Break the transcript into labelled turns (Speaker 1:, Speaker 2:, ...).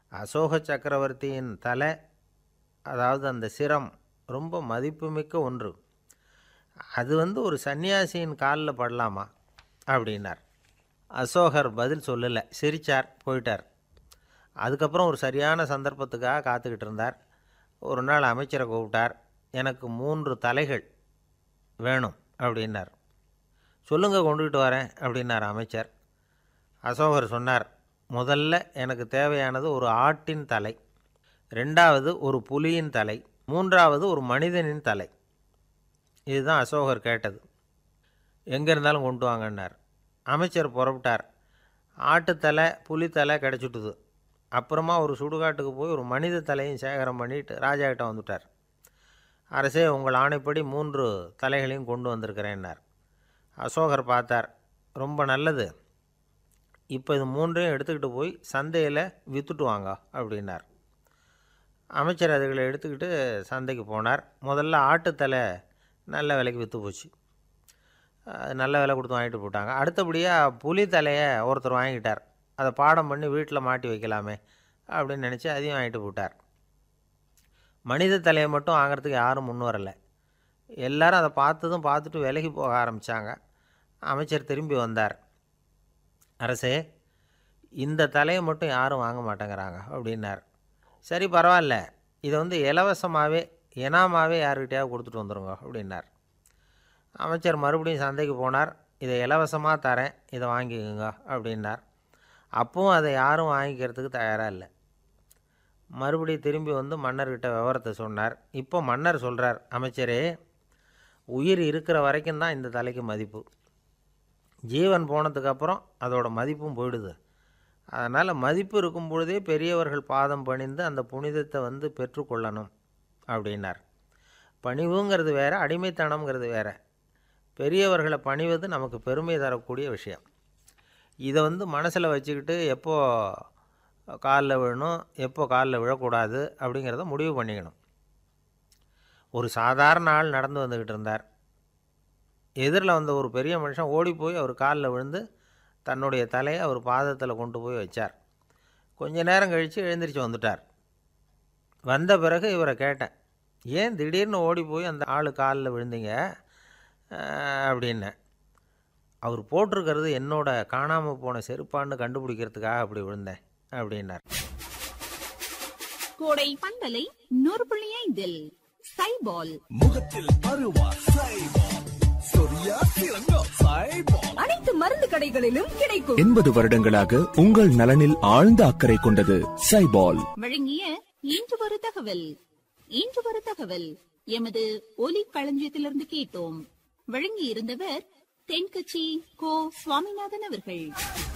Speaker 1: அசோக சக்கரவர்த்தியின் தலை அதாவது அந்த சிரம் ரொம்ப மதிப்புமிக்க ஒன்று அது வந்து ஒரு சன்னியாசியின் காலில் படலாமா அப்படின்னார் அசோகர் பதில் சொல்லலை சிரிச்சார் போயிட்டார் அதுக்கப்புறம் ஒரு சரியான சந்தர்ப்பத்துக்காக காத்துக்கிட்டு இருந்தார் ஒரு நாள் அமைச்சரை கூப்பிட்டார் எனக்கு மூன்று தலைகள் வேணும் அப்படின்னார் சொல்லுங்க கொண்டுகிட்டு வரேன் அப்படின்னார் அமைச்சர் அசோகர் சொன்னார் முதல்ல எனக்கு தேவையானது ஒரு ஆட்டின் தலை ரெண்டாவது ஒரு புலியின் தலை மூன்றாவது ஒரு மனிதனின் தலை இதுதான் அசோகர் கேட்டது எங்கே இருந்தாலும் கொண்டு வாங்கன்னார் அமைச்சர் புறப்பட்டார் ஆட்டுத்தலை புலித்தலை கிடச்சிட்டுது அப்புறமா ஒரு சுடுகாட்டுக்கு போய் ஒரு மனித தலையும் சேகரம் பண்ணிட்டு ராஜா கிட்ட வந்துட்டார் அரசே உங்கள் ஆணைப்படி மூன்று தலைகளையும் கொண்டு வந்திருக்கிறேன்னார் அசோகர் பார்த்தார் ரொம்ப நல்லது இப்போ இது மூன்றையும் எடுத்துக்கிட்டு போய் சந்தையில் விற்றுட்டு வாங்க அப்படின்னார் அமைச்சர் அதுகளை எடுத்துக்கிட்டு சந்தைக்கு போனார் முதல்ல ஆட்டுத்தலை நல்ல விலைக்கு விற்று போச்சு அது நல்ல விலை கொடுத்து வாங்கிட்டு போட்டாங்க அடுத்தபடியாக புலி தலையை ஒருத்தர் வாங்கிட்டார் அதை பாடம் பண்ணி வீட்டில் மாட்டி வைக்கலாமே அப்படின்னு நினச்சி அதையும் வாங்கிட்டு போட்டார் மனித தலையை மட்டும் வாங்குறதுக்கு யாரும் முன் வரலை எல்லாரும் அதை பார்த்ததும் பார்த்துட்டு விலகி போக ஆரம்பித்தாங்க அமைச்சர் திரும்பி வந்தார் அரசே இந்த தலையை மட்டும் யாரும் வாங்க மாட்டேங்கிறாங்க அப்படின்னார் சரி பரவாயில்ல இதை வந்து இலவசமாகவே இனாமாவே யாருக்கிட்டையாவது கொடுத்துட்டு வந்துடுங்க அப்படின்னார் அமைச்சர் மறுபடியும் சந்தைக்கு போனார் இதை இலவசமாக தரேன் இதை வாங்கிக்கோங்க அப்படின்னார் அப்பவும் அதை யாரும் வாங்கிக்கிறதுக்கு தயாராக இல்லை மறுபடியும் திரும்பி வந்து மன்னர்கிட்ட விவரத்தை சொன்னார் இப்போ மன்னர் சொல்கிறார் அமைச்சரே உயிர் இருக்கிற வரைக்கும் தான் இந்த தலைக்கு மதிப்பு ஜீவன் போனதுக்கப்புறம் அதோட மதிப்பும் போயிடுது அதனால் மதிப்பு இருக்கும் பொழுதே பெரியவர்கள் பாதம் பணிந்து அந்த புனிதத்தை வந்து பெற்றுக்கொள்ளணும் அப்படின்னார் பணிவுங்கிறது வேறு அடிமைத்தனம்ங்கிறது வேறு பெரியவர்களை பணிவது நமக்கு பெருமை தரக்கூடிய விஷயம் இதை வந்து மனசில் வச்சுக்கிட்டு எப்போ காலில் விழணும் எப்போ காலில் விழக்கூடாது அப்படிங்கிறத முடிவு பண்ணிக்கணும் ஒரு சாதாரண ஆள் நடந்து வந்துக்கிட்டு இருந்தார் எதிரில் வந்த ஒரு பெரிய மனுஷன் ஓடி போய் அவர் காலில் விழுந்து தன்னுடைய தலையை அவர் பாதத்தில் கொண்டு போய் வச்சார் கொஞ்ச நேரம் கழித்து எழுந்திரிச்சு வந்துட்டார் வந்த பிறகு இவரை கேட்டேன் ஏன் திடீர்னு ஓடி போய் அந்த ஆள் காலில் விழுந்தீங்க அப்படின்னேன் அவர் போட்டிருக்கிறது என்னோட காணாமல் போன செருப்பான்னு கண்டுபிடிக்கிறதுக்காக அப்படி விழுந்தேன் அப்படின்னார்
Speaker 2: கோடை பந்தலை நூறு புள்ளி ஐந்தில் சைபால்
Speaker 3: முகத்தில் பருவா சைபால் சொரியா சிறங்கோ சைபால்
Speaker 2: அனைத்து மருந்து கடைகளிலும் கிடைக்கும்
Speaker 4: எண்பது வருடங்களாக உங்கள் நலனில் ஆழ்ந்த அக்கறை கொண்டது சைபால்
Speaker 2: வழங்கிய இன்று ஒரு தகவல் இன்று ஒரு தகவல் எமது ஒலி களஞ்சியத்திலிருந்து கேட்டோம் வழங்கி இருந்தவர் தென்கட்சி கோ சுவாமிநாதன் அவர்கள்